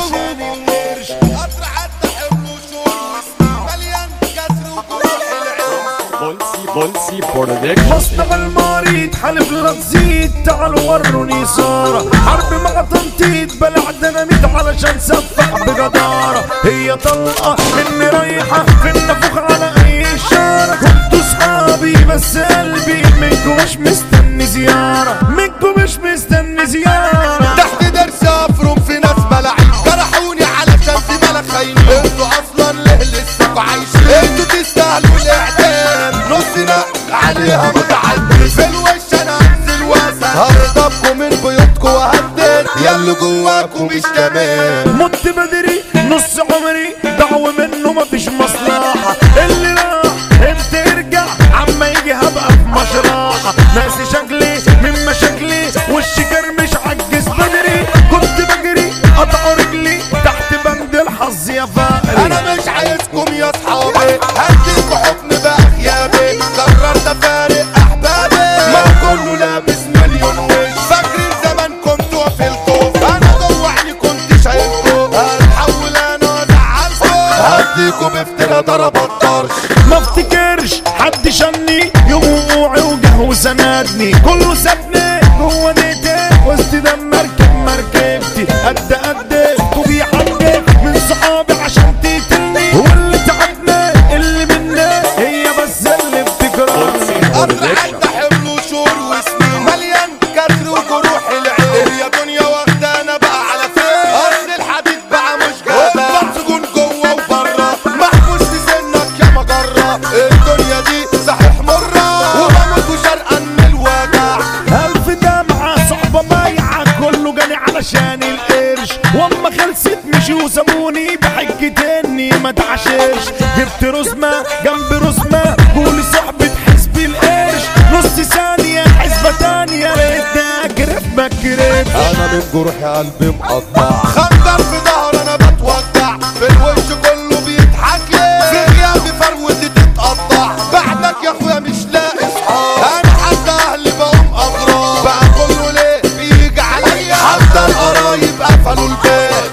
عشان القرش قطر حتى حمل وشور وسنين مليان كسر وجروح العين بولسي بولسي برودكشن مصنع المريض حلف لا تزيد تعالوا وروني صارة حرب مع تنطيط بلع ديناميت علشان سفح بجدارة هي طلقة مني رايحة في النفوخ على اي اشارة كنتوا صحابي بس قلبي منكم مش مستني زيارة منكم مش مستني زيارة تحت درس افرم في ناس ملاعين جرحوني علشان في ملك خاينين انتوا اصلا ليه لسه عايشين انتوا تستاهلوا الاعدام نص نقل عليها متعدد في الوش انا انزل واسع هرضبكم من بيوتكم وهدد ياللي جواكم مش تمام مت بدري نص عمري دعوة منه مفيش مصلحة اللي راح امتى يرجع عما يجي هبقى في مشرحة ناسي شكلي من مشاكلي وشي كرمش عجز بدري كنت بجري قطعوا رجلي تحت بند الحظ يا فقري انا مش عايزكم يا اصحابي هديكوا حكم بقى غيابي قررت افارق احبابي ما كله لابس مليون وش فاكرين زمان كنتوا في الكوف انا جوه عيني كنت شايلكوا هتحول انا ازعلكوا هديكوا بفترة ضرب الطرش ما افتكرش حد شني يوم وقوعي وجه وسندني كله سابني جوه ديتي وسط دم مركب مركبتي قد قد وبيحدد من صحابي عشان تقتلني واللي تعبنا اللي منا هي بس اللي بولسي بتكرهني قطر حتى حمل وشهور وسنين مليان كسر وجروح العين يا دنيا واخدانا بقى على فين اصل الحديد بقى مش جدع مسجون جوه وبره محبوس في سنك يا مجرة الدنيا دي صحيح مرة وبموت وشرقا من الوجع ألف دمعة صحبة بايعة كله جاني علشان القرش واما خلصت مشي وسابوني بحجة اني ما اتعشرش جبت رزمة جنب رزمة قولي صحبة حزب القرش نص ثانية حسبة تانية لقيتني اجرف ما جريتش انا من جروحي قلبي مقطع خنجر في ظهر انا بتوجع في الوش كله بيضحك لي في غيابي فروتي تتقطع بعدك يا اخويا مش لاقي صحاب انا حتى اهلي بقوم اغراب بقى كله ليه بيجي عليا حتى القرايب قفلوا البيت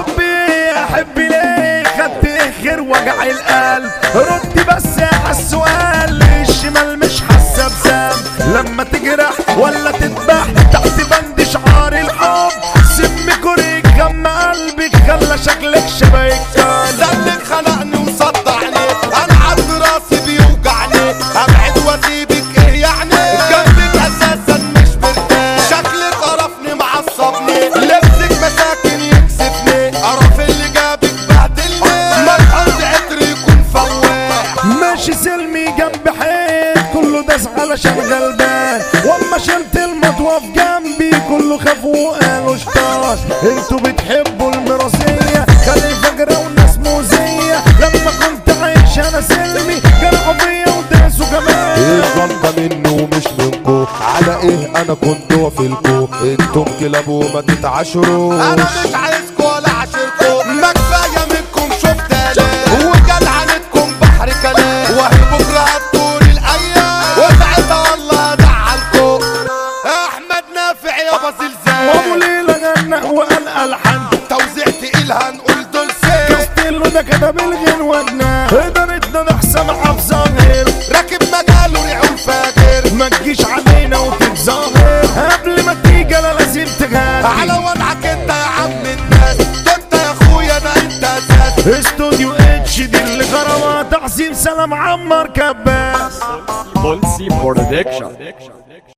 حبي احبي ليه خدت اخر وجع القلب ردي بس على السؤال الشمال مش حاسه بذنب لما تجرح ولا تذبح تحت بند شعار الحب سم كوريك غم قلبك خلى شكلك شبه الكلب زنك خنقني وصدعني انا عند راسي بيوجعني ابعد واسيبك ايه يعني جنبك اساسا مش مرتاح شكلك قرفني معصبني لبسك مساكن يكسفني قرف اللي جابك بهدلني ما تحط عطر يكون فواح ماشي سلمي جنب حيط كله داس علشان غلبان واما شلت المطوة في جنبي كله خاف وقالوا اشتاش انتوا بتحبوا المراسية خلي فجرة وناس موزية لما كنت عايش انا سلمي جرحوا فيا وداسوا كمان الغلطة مني ومش منكو على ايه انا كنت وافلكو انتم كلاب وما تتعاشروا انا مش عايزكو ولا عاشركو ما كفاية منكم شفت الاف وجدعنتكم بحر كلام وهي بكرة هتطول الايام وساعتها والله ازعلكو احمد نافع يابا ابو زلزال ليلى غنى وقال الحن توزيع تقيل هنقول دول سيف كاستيلو ده كتب الغنوة جنان قدرتنا نحسب حفظة غير راكب مجاله ريعون فاجر ما تجيش علينا وتتظاهر قبل ما تيجي انا لازم على تغني وضعك انت يا عم الناس ده انت يا اخويا انا انت اساس استوديو اتش دي اللي غرامات تعظيم سلام عمر كباس بولسي برودكشن